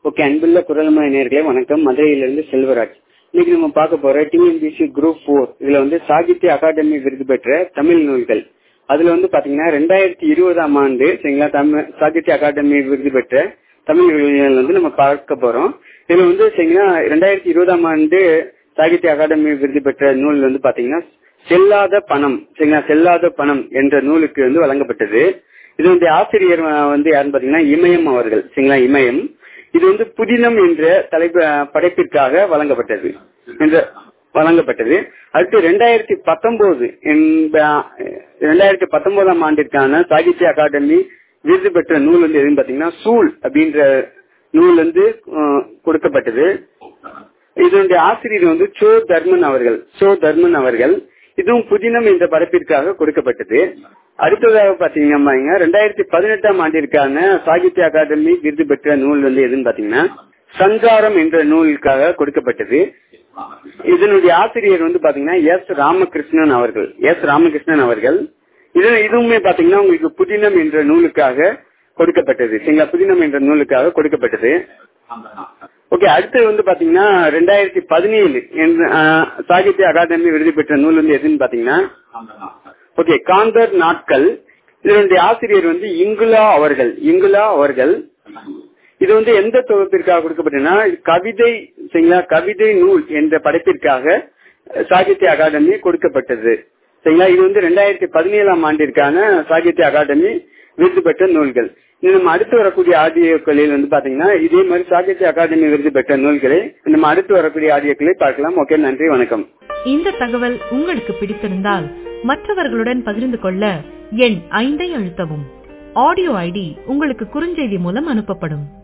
okay அன்புள்ள குரல்மய நேர்களே வணக்கம் மதுரையிலிருந்து செல்வராஜ் இன்னைக்கு நம்ம பார்க்க போற டிஎன்பிசி குரூப் போர் இதுல வந்து சாகித்ய அகாடமி விருது பெற்ற தமிழ் நூல்கள் அதுல வந்து பாத்தீங்கன்னா ரெண்டாயிரத்தி இருபதாம் ஆண்டு சரிங்களா தமிழ் சாகித்ய அகாடமி விருது பெற்ற தமிழ் நூல்கள் வந்து நம்ம பார்க்க போறோம் இதுல வந்து சரிங்களா ரெண்டாயிரத்தி இருபதாம் ஆண்டு சாகித்ய அகாடமி விருது பெற்ற நூல் வந்து பாத்தீங்கன்னா செல்லாத பணம் சரிங்களா செல்லாத பணம் என்ற நூலுக்கு வந்து வழங்கப்பட்டது இது வந்து ஆசிரியர் வந்து யாருன்னு பாத்தீங்கன்னா இமயம் அவர்கள் சரிங்களா இமயம் இது வந்து புதினம் என்ற தலைப்பு படைப்பிற்காக வழங்கப்பட்டது என்ற வழங்கப்பட்டது அடுத்து ரெண்டாயிரத்தி பத்தொன்பது ரெண்டாயிரத்தி பத்தொன்பதாம் ஆண்டிற்கான சாகித்ய அகாடமி விருது பெற்ற நூல் வந்து எதுன்னு பாத்தீங்கன்னா சூல் அப்படின்ற நூல் வந்து கொடுக்கப்பட்டது இதனுடைய ஆசிரியர் வந்து சோ தர்மன் அவர்கள் சோ தர்மன் அவர்கள் இதுவும் புதினம் என்ற படைப்பிற்காக கொடுக்கப்பட்டது அடுத்ததாக பாத்தீங்கன்னா ரெண்டாயிரத்தி பதினெட்டாம் ஆண்டிற்கான சாகித்ய அகாடமி விருது பெற்ற நூல் வந்து எதுன்னு பாத்தீங்கன்னா சங்காரம் என்ற நூலுக்காக கொடுக்கப்பட்டது இதனுடைய ஆசிரியர் வந்து பாத்தீங்கன்னா எஸ் ராமகிருஷ்ணன் அவர்கள் எஸ் ராமகிருஷ்ணன் அவர்கள் இது இதுவுமே பாத்தீங்கன்னா உங்களுக்கு புதினம் என்ற நூலுக்காக கொடுக்கப்பட்டது சரிங்களா புதினம் என்ற நூலுக்காக கொடுக்கப்பட்டது ஓகே அடுத்து வந்து பாத்தீங்கன்னா ரெண்டாயிரத்தி பதினேழு சாகித்ய அகாடமி விருது பெற்ற நூல் வந்து எதுன்னு பாத்தீங்கன்னா ஓகே காந்தர் நாட்கள் இதனுடைய ஆசிரியர் வந்து இங்குலா அவர்கள் இங்குலா அவர்கள் இது வந்து எந்த தொகுப்பிற்காக கொடுக்கப்பட்டதுன்னா கவிதை சரிங்களா கவிதை நூல் என்ற படைப்பிற்காக சாகித்ய அகாடமி கொடுக்கப்பட்டது சரிங்களா இது வந்து ரெண்டாயிரத்தி பதினேழாம் ஆண்டிற்கான சாகித்ய அகாடமி விருது பெற்ற நூல்கள் நம்ம அடுத்து வரக்கூடிய ஆடியோக்களில் வந்து பாத்தீங்கன்னா இதே மாதிரி சாகித்ய அகாடமி விருது பெற்ற நூல்களை நம்ம அடுத்து வரக்கூடிய ஆடியோக்களை பார்க்கலாம் ஓகே நன்றி வணக்கம் இந்த தகவல் உங்களுக்கு பிடித்திருந்தால் மற்றவர்களுடன் பகிர்ந்து கொள்ள எண் ஐந்தை அழுத்தவும் ஆடியோ ஐடி உங்களுக்கு குறுஞ்செய்தி மூலம் அனுப்பப்படும்